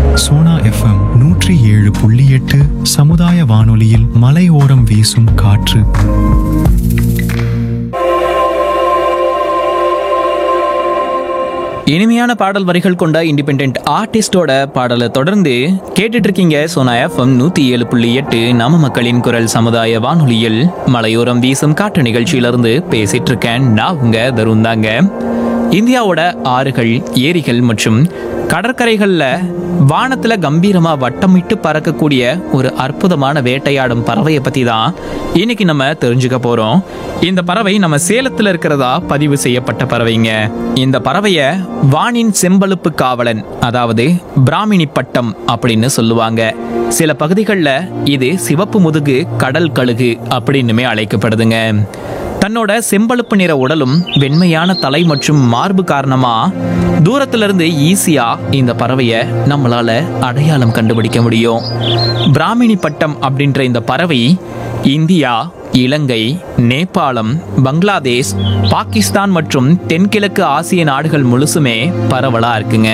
Sona FM நூற்றி ஏழு புள்ளி எட்டு சமுதாய வானொலியில் மலையோரம் வீசும் காற்று இனிமையான பாடல் வரிகள் கொண்ட இண்டிபெண்ட் ஆர்டிஸ்டோட பாடலை தொடர்ந்து கேட்டுட்டு இருக்கீங்க சோனா எஃப்எம் நூத்தி ஏழு புள்ளி எட்டு நம்ம மக்களின் குரல் சமுதாய வானொலியில் மலையோரம் வீசும் காற்று நிகழ்ச்சியிலிருந்து பேசிட்டு இருக்கேன் நான் உங்க தருண் தாங்க இந்தியாவோட ஆறுகள் ஏரிகள் மற்றும் கடற்கரைகள்ல வானத்துல கம்பீரமா வட்டமிட்டு பறக்கக்கூடிய ஒரு அற்புதமான வேட்டையாடும் பறவையை பத்தி தான் இன்னைக்கு நம்ம தெரிஞ்சுக்க போறோம் இந்த பறவை நம்ம சேலத்துல இருக்கிறதா பதிவு செய்யப்பட்ட பறவைங்க இந்த பறவைய வானின் செம்பழுப்பு காவலன் அதாவது பிராமினி பட்டம் அப்படின்னு சொல்லுவாங்க சில பகுதிகளில் இது சிவப்பு முதுகு கடல் கழுகு அப்படின்னுமே அழைக்கப்படுதுங்க தன்னோட செம்பழுப்பு நிற உடலும் வெண்மையான தலை மற்றும் மார்பு காரணமா தூரத்துல இருந்து ஈஸியா இந்த பறவையை நம்மளால அடையாளம் கண்டுபிடிக்க முடியும் பிராமினி பட்டம் அப்படின்ற இந்த பறவை இந்தியா இலங்கை நேபாளம் பங்களாதேஷ் பாகிஸ்தான் மற்றும் தென்கிழக்கு ஆசிய நாடுகள் முழுசுமே பரவலா இருக்குங்க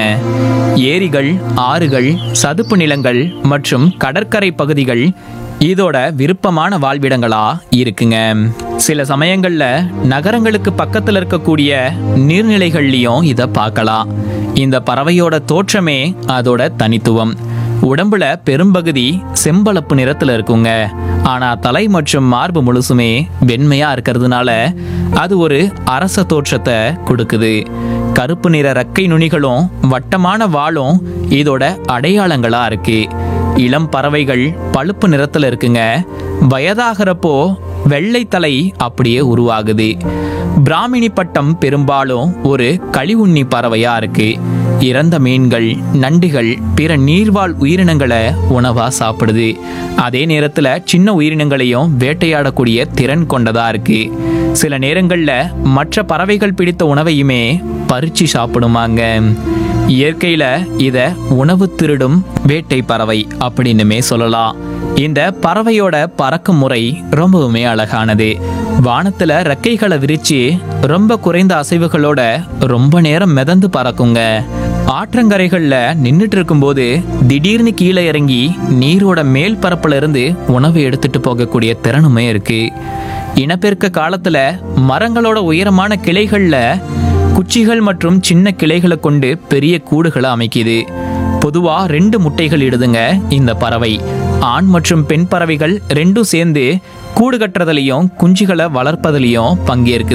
ஏரிகள் ஆறுகள் சதுப்பு நிலங்கள் மற்றும் கடற்கரை பகுதிகள் இதோட விருப்பமான வாழ்விடங்களா இருக்குங்க சில சமயங்கள்ல நகரங்களுக்கு பக்கத்துல இருக்கக்கூடிய நீர்நிலைகள்லயும் இத பார்க்கலாம் இந்த பறவையோட தோற்றமே அதோட தனித்துவம் உடம்புல பெரும்பகுதி செம்பளப்பு நிறத்துல இருக்குங்க ஆனா தலை மற்றும் மார்பு முழுசுமே வெண்மையா இருக்கிறதுனால அது ஒரு அரச தோற்றத்தை கொடுக்குது கருப்பு நிற ரெக்கை நுனிகளும் வட்டமான வாளும் இதோட அடையாளங்களா இருக்கு இளம் பறவைகள் பழுப்பு நிறத்துல இருக்குங்க வயதாகிறப்போ வெள்ளை தலை அப்படியே உருவாகுது பிராமினி பட்டம் பெரும்பாலும் ஒரு கழிவுண்ணி பறவையா இருக்கு இறந்த மீன்கள் நண்டுகள் பிற நீர்வாழ் உயிரினங்களை உணவா சாப்பிடுது அதே நேரத்துல சின்ன உயிரினங்களையும் வேட்டையாடக்கூடிய திறன் கொண்டதா இருக்கு சில நேரங்கள்ல மற்ற பறவைகள் பிடித்த உணவையுமே பறிச்சு சாப்பிடுமாங்க இயற்கையில இத உணவு திருடும் வேட்டை பறவை அப்படின்னுமே சொல்லலாம் இந்த பறவையோட பறக்கும் முறை ரொம்பவுமே அழகானது வானத்துல ரெக்கைகளை விரிச்சு ரொம்ப குறைந்த அசைவுகளோட ரொம்ப நேரம் மிதந்து பறக்குங்க ஆற்றங்கரைகள்ல நின்னுட்டு இருக்கும்போது திடீர்னு கீழே இறங்கி நீரோட மேல் பரப்புல இருந்து உணவு எடுத்துட்டு போகக்கூடிய திறனுமே இருக்கு இனப்பெருக்க காலத்துல மரங்களோட உயரமான கிளைகள்ல குச்சிகள் மற்றும் சின்ன கிளைகளை கொண்டு பெரிய கூடுகளை அமைக்குது பொதுவா ரெண்டு முட்டைகள் இடுதுங்க இந்த பறவை ஆண் மற்றும் பெண் பறவைகள் ரெண்டும் சேர்ந்து கூடு கட்டுறதுலையும் குஞ்சுகளை வளர்ப்பதுலையும் பங்கேற்குது